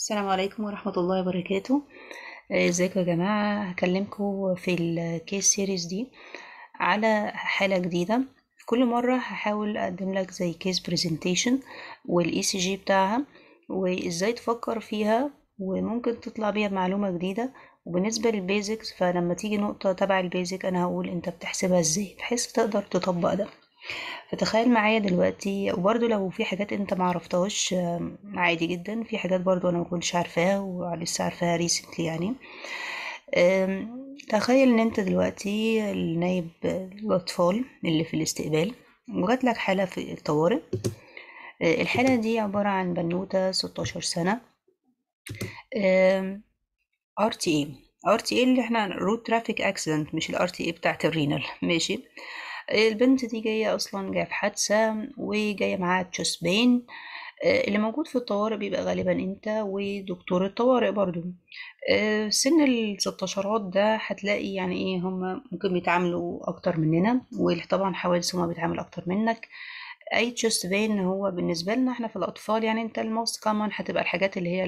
السلام عليكم ورحمة الله وبركاته آه، ازيكم يا جماعة هكلمكم في الكيس سيريز دي على حالة جديدة كل مرة هحاول اقدم لك زي كيس برزنتيشن والاي سي جي بتاعها وازاي تفكر فيها وممكن تطلع بيها بمعلومة جديدة وبالنسبة للبيزكس فلما تيجي نقطة تبع البيزك انا هقول انت بتحسبها ازاي بحيث تقدر تطبق ده فتخيل معايا دلوقتي وبرضه لو في حاجات انت معرفتهاش آم، عادي جدا في حاجات برضه انا مكنتش عارفاها ولسه عارفاها ريسنتلي يعني آم، تخيل ان انت دلوقتي النايب الاطفال اللي في الاستقبال وجات لك حالة في الطوارئ آه، الحالة دي عبارة عن بنوتة 16 سنة ار تي اي ار تي اي اللي احنا رود ترافيك اكسيدنت مش الار تي اي بتاعت الرينال ماشي البنت دي جاية أصلا جاية في حادثة وجاية معاها تشست بين اللي موجود في الطوارئ بيبقى غالبا انت ودكتور الطوارئ برضو آه، سن الستاشرات ده هتلاقي يعني ايه هم ممكن بيتعاملوا اكتر مننا وطبعا حوادث هما بيتعاملوا اكتر منك اي تشست بين هو بالنسبه لنا احنا في الاطفال يعني انت الموست كومن هتبقى الحاجات اللي هي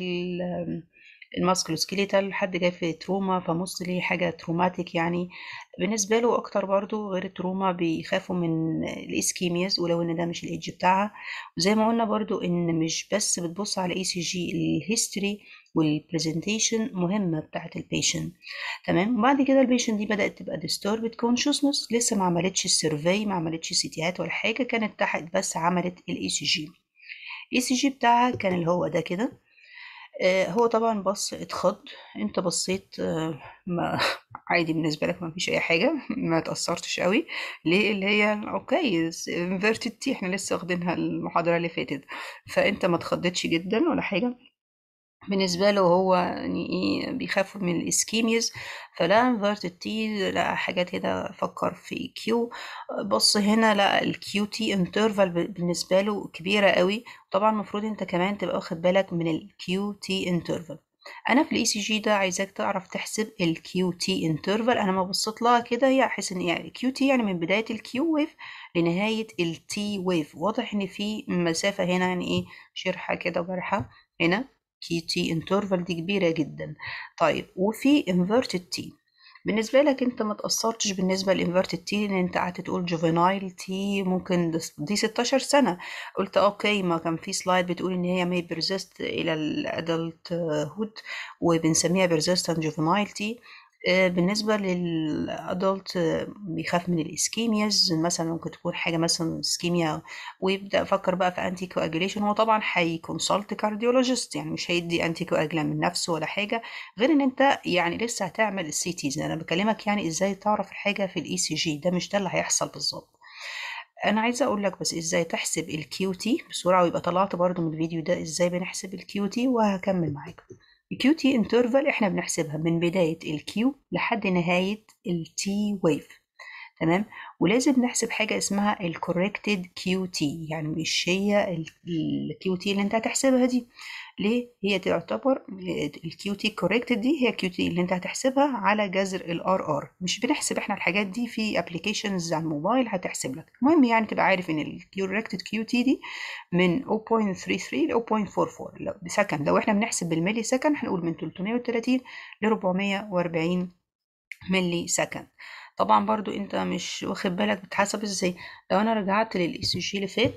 الماسكلوسكيليتال حد جاي في تروما فموستلي حاجه تروماتيك يعني بالنسبه له اكتر برضو غير التروما بيخافوا من الاسكيمياز ولو ان ده مش الايدج بتاعها وزي ما قلنا برضو ان مش بس بتبص على اي سي جي الهيستوري والبرزنتيشن مهمه بتاعت البيشنت تمام وبعد كده البيشنت دي بدات تبقى disturbed consciousness لسه ما عملتش السيرفي ما عملتش سيتيات ولا حاجه كانت تحت بس عملت الاي سي جي الاي سي جي بتاعها كان اللي هو ده كده آه، هو طبعا بص اتخض انت بصيت آه، ما عادي بالنسبه لك ما فيش اي حاجه ما تاثرتش قوي ليه اللي هي اوكي انفيرتد تي احنا لسه واخدينها المحاضره اللي فاتت فانت ما اتخضتش جدا ولا حاجه بالنسبة له هو يعني ايه بيخاف من الاسكيميز فلا انفرتد تي لقى حاجات كده فكر في كيو بص هنا لقى الكيو تي انترفال بالنسبة له كبيرة قوي طبعا المفروض انت كمان تبقى واخد بالك من الكيو تي انترفال انا في الاي سي جي ده عايزاك تعرف تحسب الكيو تي انترفال انا ما بصيت لها كده هي احس ان يعني كيو تي يعني من بداية الكيو ويف لنهاية التي ويف واضح ان في مسافة هنا يعني ايه شرحة كده وجرحة هنا كي تي انترفال دي كبيرة جدا طيب وفي inverted تي بالنسبة لك انت ما تأثرتش بالنسبة للانفرتد تي لان انت قعدت تقول جوفينايل تي ممكن دس- دي 16 سنة قلت اوكي ما كان في سلايد بتقول ان هي may persist الى الادلت هود وبنسميها persistent juvenile تي آه، بالنسبة للأدلت بيخاف من الإسكيمياز مثلا ممكن تكون حاجة مثلا إسكيميا ويبدأ يفكر بقى في أنتي كواجوليشن هو طبعا هيكونسلت كارديولوجيست يعني مش هيدي أنتي كواجلان من نفسه ولا حاجة غير إن أنت يعني لسه هتعمل السي تيز أنا بكلمك يعني إزاي تعرف الحاجة في الإي سي جي ده مش ده اللي هيحصل بالظبط انا عايزه اقول لك بس ازاي تحسب الكيو تي بسرعه ويبقى طلعت برضو من الفيديو ده ازاي بنحسب الكيو تي وهكمل معاكم الكيو تي انترفال احنا بنحسبها من بدايه الكيو لحد نهايه التي ويف تمام ولازم نحسب حاجه اسمها الكوركتد كيو تي يعني مش هي الكيو تي اللي انت هتحسبها دي ليه هي تعتبر الكيو تي كوركتد دي هي كيو تي اللي انت هتحسبها على جذر الار ار مش بنحسب احنا الحاجات دي في ابلكيشنز على الموبايل هتحسب لك المهم يعني تبقى عارف ان الكوركتد كيو تي دي من 0.33 ل 0.44 لو بسكند لو احنا بنحسب بالملي سكند هنقول من 330 ل 440 ملي سكند طبعا برضو انت مش واخد بالك بتحسب ازاي لو انا رجعت للاي سي جي اللي فات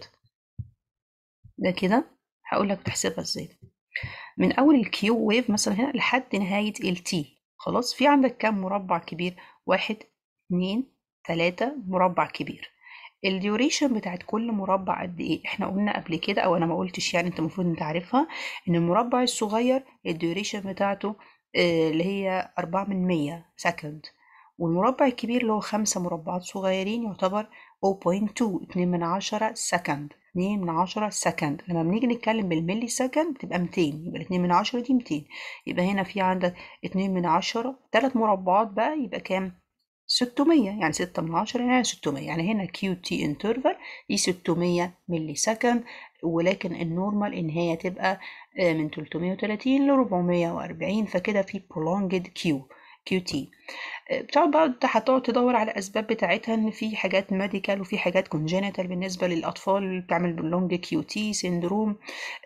ده كده هقول لك تحسبها ازاي من اول الكيو ويف مثلا هنا لحد نهاية التي خلاص في عندك كام مربع كبير واحد اتنين تلاتة مربع كبير الديوريشن بتاعت كل مربع قد ايه احنا قلنا قبل كده او انا ما قلتش يعني انت المفروض انت عارفها ان المربع الصغير الديوريشن بتاعته آه، اللي هي أربعة من مية سكند والمربع الكبير اللي هو خمسة مربعات صغيرين يعتبر 0.2 اتنين من عشرة سكند اتنين من عشرة سكند لما بنيجي نتكلم بالملي سكند بتبقى 200 يبقى الاتنين من عشرة دي 200 يبقى هنا في عندك اتنين من عشرة تلات مربعات بقى يبقى كام 600 يعني 6 من 10 يعني 600 يعني هنا كيو تي انترفال دي 600 ملي سكند ولكن النورمال ان هي تبقى آه، من 330 ل 440 فكده في prolonged كيو كيو تي بتقعد بقى هتقعد تدور على الاسباب بتاعتها ان في حاجات ميديكال وفي حاجات كونجينيتال بالنسبه للاطفال اللي بتعمل باللونج كيو تي سيندروم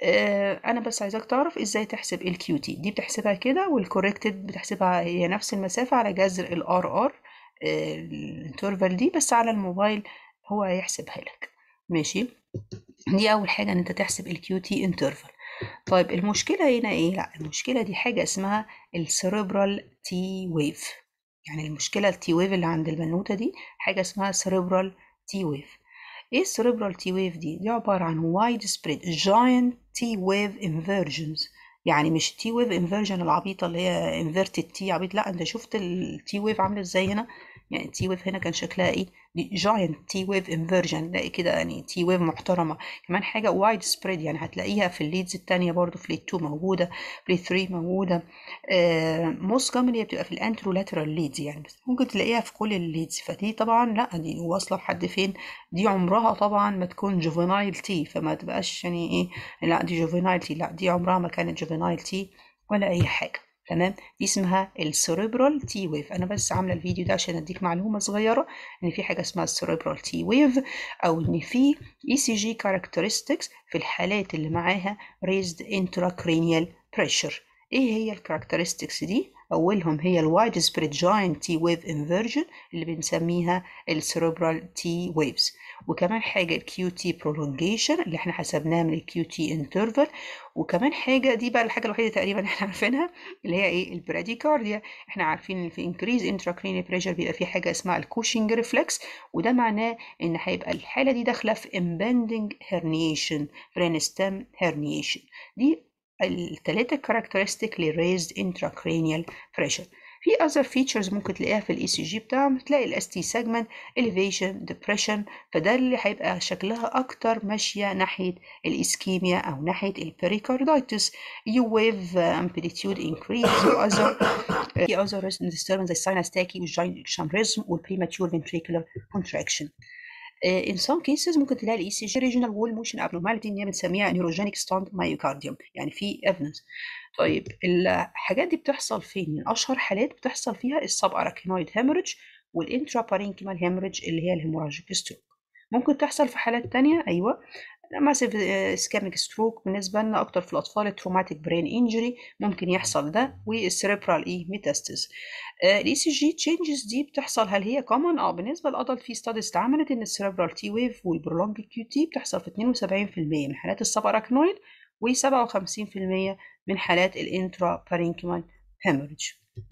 انا بس عايزاك تعرف ازاي تحسب الكيو تي دي بتحسبها كده والكوركتد بتحسبها هي نفس المسافه على جذر الار ار الانترفال دي بس على الموبايل هو هيحسبها لك ماشي دي اول حاجه ان انت تحسب الكيو تي انترفال طيب المشكله هنا ايه لا المشكله دي حاجه اسمها السيريبرال تي ويف يعني المشكله التي ويف اللي عند البنوته دي حاجه اسمها سيريبرال تي ويف ايه السيريبرال تي ويف دي دي عباره عن وايد سبريد جاينت تي ويف انفيرجنز يعني مش التي ويف انفيرجن العبيطه اللي هي انفيرتد تي عبيط لا انت شفت التي ويف عامله ازاي هنا يعني التي ويف هنا كان شكلها ايه دي جاينت تي ويف انفيرجن تلاقي كده يعني تي ويف محترمه كمان حاجه وايد سبريد يعني هتلاقيها في الليدز التانية برضو في ليد 2 موجوده في ليد 3 موجوده موست كومن هي بتبقى في الانترولاترال ليدز يعني بس ممكن تلاقيها في كل الليدز فدي طبعا لا دي واصله لحد فين دي عمرها طبعا ما تكون جوفينايل تي فما تبقاش يعني ايه لا دي جوفينايل تي لا دي عمرها ما كانت جوفينايل تي ولا اي حاجه تمام دي اسمها السيريبرال تي ويف انا بس عامله الفيديو ده عشان اديك معلومه صغيره ان في حاجه اسمها السيريبرال تي ويف او ان في اي سي جي كاركترستكس في الحالات اللي معاها raised intracranial pressure ايه هي الكاركترستكس دي اولهم هي الوايد سبريد جاينت تي ويف انفيرجن اللي بنسميها السيريبرال تي ويفز وكمان حاجه الكيو تي برولونجيشن اللي احنا حسبناها من الكيو تي انترفال وكمان حاجه دي بقى الحاجه الوحيده تقريبا احنا عارفينها اللي هي ايه البراديكارديا احنا عارفين ان في انكريز انتراكرينيال بريشر بيبقى في حاجه اسمها الكوشنج ريفلكس وده معناه ان هيبقى الحاله دي داخله في امبندنج هرنيشن برينستم هرنيشن دي الثلاثه كاركترستيك للريزد intracranial pressure في other features ممكن تلاقيها في الاي سي جي بتاعهم تلاقي الاس تي سيجمنت elevation depression فده اللي هيبقى شكلها اكتر ماشيه ناحيه الاسكيميا او ناحيه البريكارديتس يو ويف amplitude increase و other في other disturbance زي sinus tachy والgiant rhythm والpremature ventricular contraction in some cases ممكن تلاقي الاي سي جي regional wall motion abnormality ان هي بنسميها neurogenic stunt myocardium يعني في evidence طيب الحاجات دي بتحصل فين؟ من اشهر حالات بتحصل فيها السب اراكينويد هيموريدج والانترا بارينكيمال هيموريدج اللي هي الهيموراجيك ستروك ممكن تحصل في حالات تانية ايوه ماسيف اسكاميك ستروك بالنسبة لنا أكتر في الأطفال التروماتيك برين انجري ممكن يحصل ده والسيريبرال اي ميتاستس الاي سي جي تشينجز دي بتحصل هل هي كومن؟ اه بالنسبة للأدلت في ستاديز اتعملت إن السيريبرال تي ويف والبرولونج كيو تي بتحصل في 72% من حالات السب اراكنويد و57% من حالات الانترا بارينكيمال هيموريدج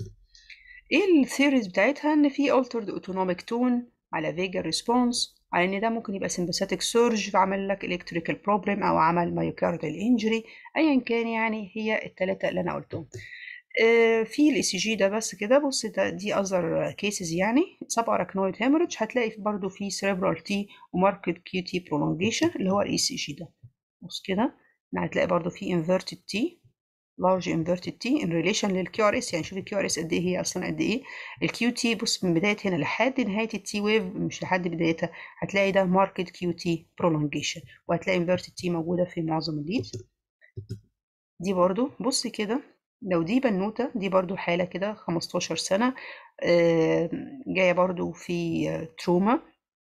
ايه الثيوريز بتاعتها ان في altered autonomic tone على vagal response على ان ده ممكن يبقى sympathetic surge فعمل لك electrical problem او عمل myocardial injury ايا كان يعني هي الثلاثه اللي انا قلتهم آه في الاي سي جي ده بس كده بص ده دي اذر كيسز يعني سب اراكنويد هيموريدج هتلاقي برضو في cerebral تي وماركت كيو تي prolongation اللي هو الاي سي جي ده بص كده هتلاقي برضو في inverted T large inverted T in relation للكيو ار اس يعني شوف الكيو ار اس قد ايه هي اصلا قد ايه الكيو تي بص من بدايه هنا لحد نهايه التي ويف مش لحد بدايتها هتلاقي ده ماركت كيو تي prolongation وهتلاقي inverted T موجوده في معظم الليدز دي برضو بص كده لو دي بنوته دي برضو حاله كده 15 سنه جايه برضو في تروما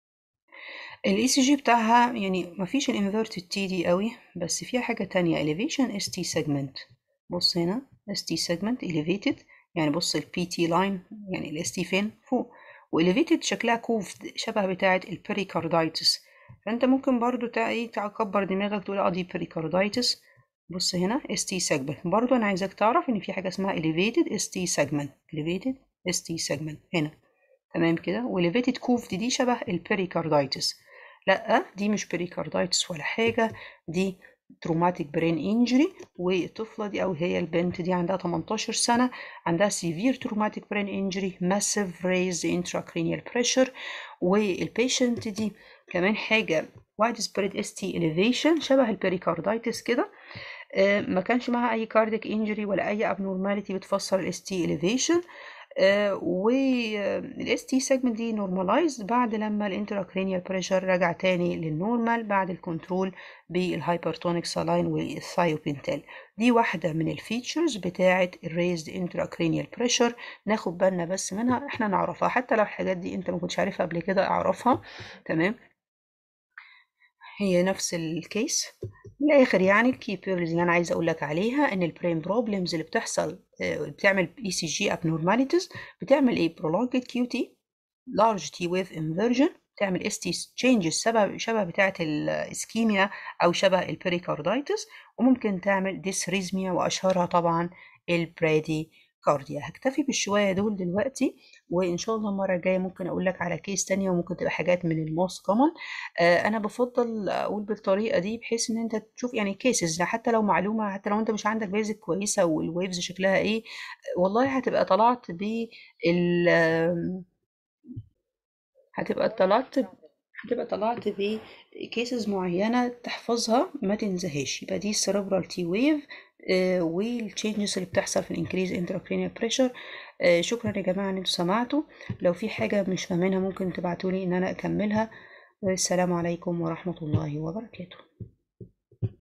الاي سي جي بتاعها يعني مفيش الانفيرتد تي دي قوي بس فيها حاجه تانية elevation اس تي سيجمنت بص هنا اس تي سيجمنت elevated يعني بص البي تي لاين يعني الاس تي فين فوق وelevated شكلها كوف شبه بتاعه البريكاردايتس فانت ممكن برضو ايه تكبر دماغك تقول اه دي بريكاردايتس بص هنا اس تي سيجمنت برضو انا عايزاك تعرف ان في حاجه اسمها elevated اس تي سيجمنت elevated اس تي سيجمنت هنا تمام كده وelevated كوف دي, دي شبه البريكاردايتس لا دي مش بريكاردايتس ولا حاجة دي تروماتيك برين انجري والطفلة دي أو هي البنت دي عندها 18 سنة عندها سيفير تروماتيك برين انجري ماسيف ريز intracranial بريشر والبيشنت دي كمان حاجة وايد سبريد اس تي elevation شبه البريكاردايتس كده ما كانش معاها أي كارديك انجري ولا أي abnormality بتفسر الاس تي elevation والاس تي سيجمنت دي نورماليزد بعد لما الانتراكرينيال بريشر رجع تاني للنورمال بعد الكنترول بالهايبرتونيك سالاين والثايوبينتال دي واحده من الفيتشرز بتاعه الريزد انتراكرينيال بريشر ناخد بالنا بس منها احنا نعرفها حتى لو الحاجات دي انت ما كنتش عارفها قبل كده اعرفها تمام هي نفس الكيس من الاخر يعني الكي بيرلز اللي انا عايزه اقول لك عليها ان البرين بروبلمز اللي بتحصل بتعمل اي سي جي ابنورماليتيز بتعمل ايه prolonged كيو تي large T wave inversion تعمل اس تي changes شبه شبه بتاعه الاسكيميا او شبه البريكاردايتس وممكن تعمل ديسريزميا واشهرها طبعا البرادي كارديا هكتفي بالشوية دول دلوقتي وإن شاء الله المرة الجاية ممكن أقول لك على كيس تانية وممكن تبقى حاجات من الموست كومن آه أنا بفضل أقول بالطريقة دي بحيث إن أنت تشوف يعني كيسز حتى لو معلومة حتى لو أنت مش عندك بيزك كويسة والويفز شكلها إيه والله هتبقى طلعت بال هتبقى طلعت هتبقى طلعت بكيسز معينة تحفظها ما تنساهاش يبقى دي السيربرال تي ويف والتشينجز اللي بتحصل في الانكريز انتراكرينيال بريشر شكرا يا جماعة ان انتوا سمعتوا لو في حاجة مش فاهمينها ممكن تبعتولي ان انا اكملها والسلام عليكم ورحمة الله وبركاته